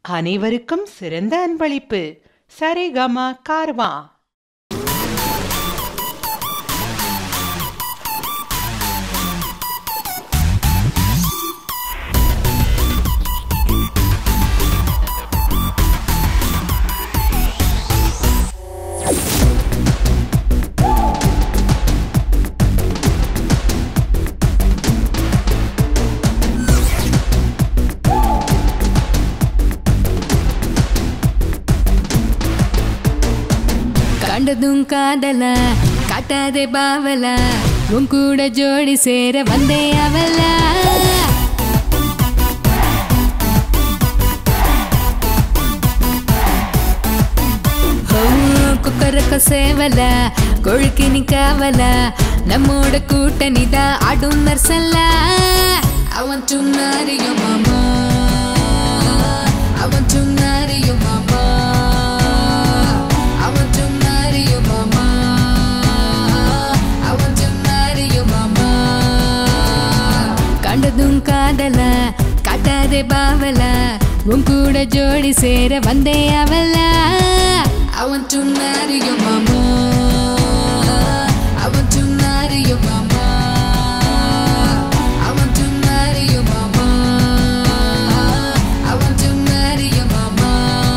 அனைவருக்கும் சிறந்த அன்பளிப்பு சரிகம கார்வா கண்டதும் காதல காட்டாதே பாவல உன் கூட ஜோடி சேர வந்தே அவல குக்கரக்க சேவல கொழுக்கி நிக்காவல நம்மோட கூட்டணிதான் ஆடும் நர்சல்ல I want to marry your mama I want to marry your mama I want to marry your mama I want to marry your mama கண்டதும் காதல காட்டாதே பாவல உன் கூட ஜோடி சேர வந்தே அவல I want to marry your mama I want to marry your mama I want to marry your mama I want to marry your mama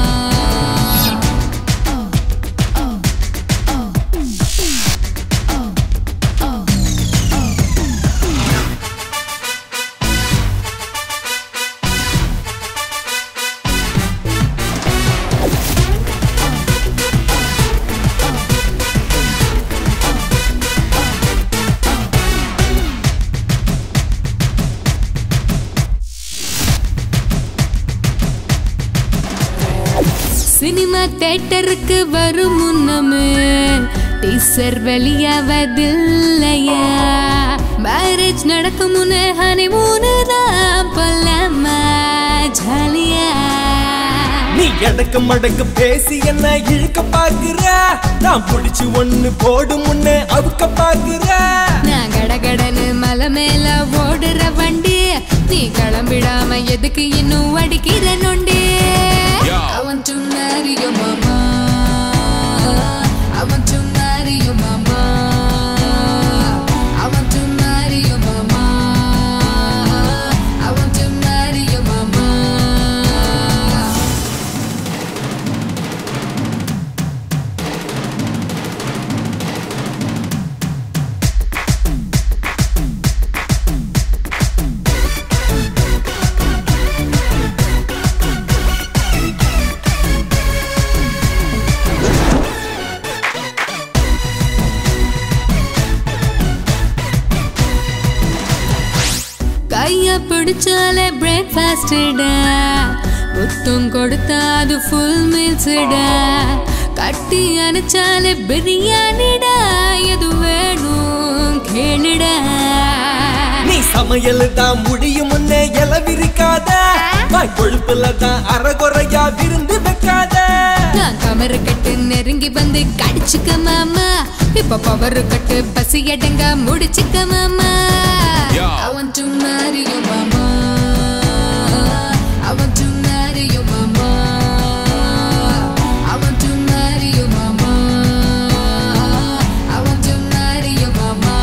cinema தேட்டருக்கு வரும் முன்னமே teaser வெளியாவதில்லையா marriage நடக்கும் முன்னே ஹனிமூனு தான் போலாமா ஜாலியா நீ எடக்கு மடக்கு பேசி என்ன இழுக்க பாக்குற நான் புடிச்சு ஒண்ணு போடும் முன்னே அவுக்க பாக்குற நான் கடகடன்னு மலை மேல ஓடுற வண்டி நீ கிளம்பிடாம எதுக்கு இன்னும் அடிக்கிற நொண்டி I want to marry your mama I want to marry your mama I want to marry your mama I want to marry your mama கைய பிடிச்சாலே பிரேக்ஃபாஸ்டா முத்தம் கொடுத்தா அது ஃபுல் மீல்ஸ்டா கட்டி அணைச்சாலே பிரியாணிடா எது வேணும் கேளுடா நீ சமையல் தான் முடியும் முன்னே இல விரிக்காத வாய் கொழுப்புல தான் அறகுறையா விருந்து வைக்காத நான் கமரு கட்டு நெருங்கி வந்து கடிச்சுக்க மாமா இப்ப பவரு கட்டு பசி அடங்க முடிச்சுக்க மாமா I want to marry your mama I want to marry your mama I want to marry your mama I want to marry your mama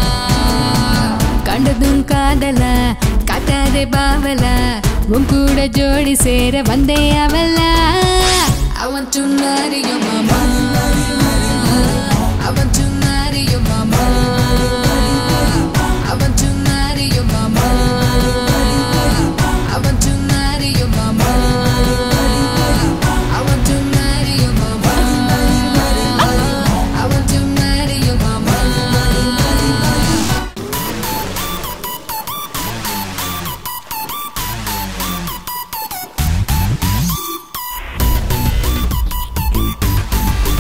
கண்டதும் காதல காட்டாதே பாவல உன் கூட ஜோடி சேர வந்தே அவல I want to marry your mama